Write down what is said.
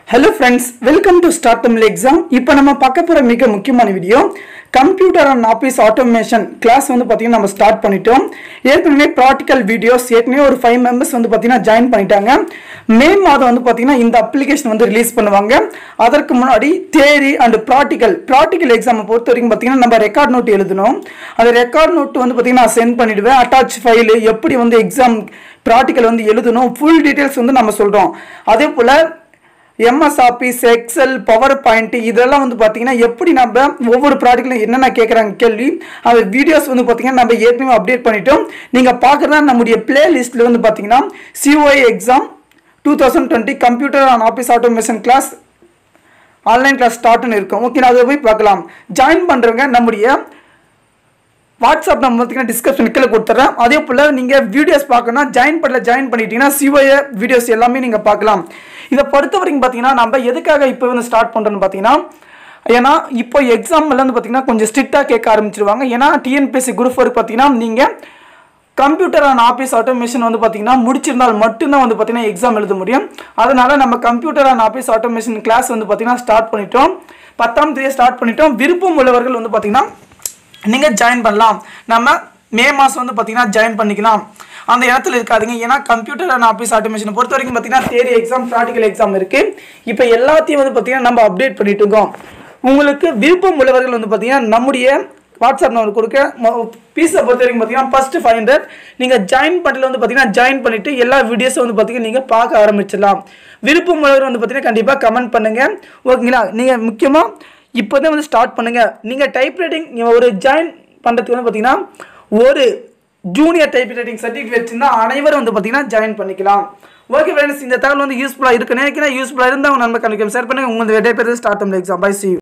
hello friends welcome to start Tamil exam இப்போ நம்ம பார்க்க போகிற மிக முக்கியமான video computer and office automation class வந்து பார்த்தீங்கன்னா நம்ம ஸ்டார்ட் பண்ணிட்டோம் ஏற்கனவே ப்ராக்டிக்கல் வீடியோஸ் ஏற்கனவே ஒரு ஃபைவ் மெம்பர்ஸ் வந்து பார்த்தீங்கன்னா ஜாயின் பண்ணிட்டாங்க மே மாதம் வந்து பார்த்தீங்கன்னா இந்த அப்ளிகேஷன் வந்து ரிலீஸ் பண்ணுவாங்க அதற்கு முன்னாடி தேரி அண்ட் ப்ராக்டிக்கல் ப்ராக்டிக்கல் எக்ஸாமை பொறுத்த வரைக்கும் பார்த்தீங்கன்னா நம்ம ரெக்கார்ட் நோட் எழுதணும் அந்த ரெக்கார்ட் நோட் வந்து பார்த்தீங்கன்னா நான் சென்ட் பண்ணிடுவேன் அட்டாச் ஃபைலு எப்படி வந்து எக்ஸாம் ப்ராக்டிக்கல் வந்து எழுதணும் ஃபுல் டீட்டெயில்ஸ் வந்து நம்ம சொல்கிறோம் அதே போல் MS Office Excel PowerPoint இதெல்லாம் வந்து பார்த்தீங்கன்னா எப்படி நம்ம ஒவ்வொரு ப்ராடக்ட்லையும் என்னென்ன கேட்குறாங்க கேள்வி அந்த வீடியோஸ் வந்து பார்த்தீங்கன்னா நம்ம ஏற்கனவே அப்டேட் பண்ணிட்டோம் நீங்கள் பார்க்குறதா நம்முடைய பிளேலிஸ்ட்டில் வந்து பார்த்தீங்கன்னா COI exam two thousand twenty computer and office automation class online class ஸ்டார்ட்னு இருக்கும் ஓகே நான் அதை போய் பார்க்கலாம் ஜாயின் பண்ணுறவங்க நம்முடைய வாட்ஸ்அப் நம்பர் பார்த்தீங்கன்னா டிஸ்கிரிப்ஷன் கீழே கொடுத்துட்றேன் அதே போல் நீங்கள் வீடியோஸ் பார்க்கணும்னா ஜாயின் பண்ணல ஜாயின் பண்ணிட்டீங்கன்னா சிஓஏ வீடியோஸ் எல்லாமே நீங்கள் பார்க்கலாம் இதை பொறுத்த வரைக்கும் பார்த்தீங்கன்னா நம்ம எதுக்காக இப்போ வந்து ஸ்டார்ட் பண்ணுறோன்னு பார்த்தீங்கன்னா ஏன்னா இப்போ எக்ஸாம்ல வந்து பார்த்தீங்கன்னா கொஞ்சம் ஸ்ட்ரிக்டாக கேட்க ஆரம்பிச்சிருவாங்க ஏன்னா டிஎன்பிஎஸ்சி குரூப் ஒர்க் பார்த்தீங்கன்னா நீங்கள் கம்ப்யூட்டர் அண்ட் ஆஃபீஸ் ஆட்டோமேஷன் வந்து பார்த்தீங்கன்னா முடிச்சிருந்தால் மட்டும்தான் வந்து பார்த்தீங்கன்னா எக்ஸாம் எழுத முடியும் அதனால நம்ம computer and office automation class வந்து பார்த்தீங்கன்னா ஸ்டார்ட் பண்ணிட்டோம் பத்தாம் தேதி ஸ்டார்ட் பண்ணிட்டோம் விருப்பம் உள்ளவர்கள் வந்து பார்த்தீங்கன்னா நீங்கள் ஜாயின் பண்ணலாம் நம்ம மே மாதம் வந்து பார்த்தீங்கன்னா ஜாயின் பண்ணிக்கலாம் அந்த இடத்துல இருக்காதுங்க ஏன்னா கம்ப்யூட்டர் அண்ட் ஆஃபீஸ் ஆட்டோமேஷன் பொறுத்த வரைக்கும் பார்த்தீங்கன்னா தேரி எக்ஸாம் ப்ராக்டிக்கல் எக்ஸாம் இருக்குது இப்போ எல்லாத்தையும் வந்து பார்த்தீங்கன்னா நம்ம அப்டேட் பண்ணிட்டு இருக்கோம் உங்களுக்கு விருப்பம் உள்ளவர்கள் வந்து பார்த்தீங்கன்னா நம்முடைய வாட்ஸ்அப் நம்பர் கொடுக்க ஃபீஸை பொறுத்த வரைக்கும் பார்த்தீங்கன்னா ஃபஸ்ட்டு ஃபைவ் ஹண்ட்ரட் நீங்கள் ஜாயின் பண்ணல வந்து பார்த்தீங்கன்னா ஜாயின் பண்ணிவிட்டு எல்லா வீடியோஸும் வந்து பார்த்தீங்கன்னா நீங்கள் பார்க்க ஆரம்பிச்சிடலாம் விருப்பம் உள்ளவர் வந்து பார்த்தீங்கன்னா கண்டிப்பாக கமெண்ட் பண்ணுங்கள் ஓகேங்களா நீங்கள் முக்கியமாக இப்போ தான் வந்து ஸ்டார்ட் பண்ணுங்கள் நீங்கள் டைப் ரைட்டிங் ஒரு ஜாயின் பண்ணுறதுக்கு வந்து பார்த்தீங்கன்னா ஒரு ஜூனியர் டைப் ரைட்டிங் சர்டிஃபிகேட் வச்சுருந்தா அனைவரும் வந்து பார்த்தீங்கன்னா ஜாயின் பண்ணிக்கலாம் ஓகே ஃப்ரெண்ட்ஸ் இந்த தகவல் வந்து யூஸ்ஃபுல்லாக இருக்குன்னு நினைக்கிறேன் யூஸ்ஃபுல்லாக இருந்தால் உங்கள் நண்பர் கண்டிப்பாக ஷேர் பண்ணுங்கள் உங்கள் வெட்டை பேர் ஸ்டார்ட் பண்ணி எக்ஸாம் பை சி